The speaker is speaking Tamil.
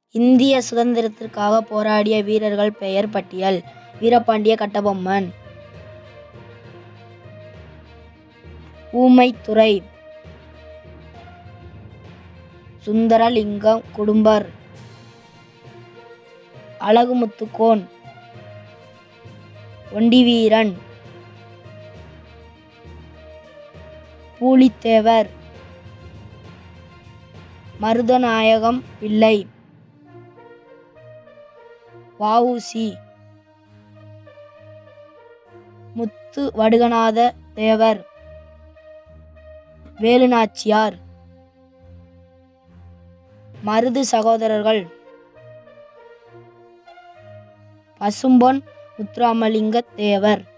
இந்திய சுதந்திரத்திற்காக போராடிய வீரர்கள் பெயர் பட்டியல் வீரபாண்டிய கட்டபொம்மன் ஊமைத்துரை சுந்தரலிங்கம் குடும்பர் அழகுமுத்துக்கோன் ஒண்டிவீரன் பூலித்தேவர் மருதநாயகம் பிள்ளை வஉசி முத்து வடுகநாத தேவர் வேலுநாச்சியார் மருது சகோதரர்கள் பசும்பொன் முத்துராமலிங்க தேவர்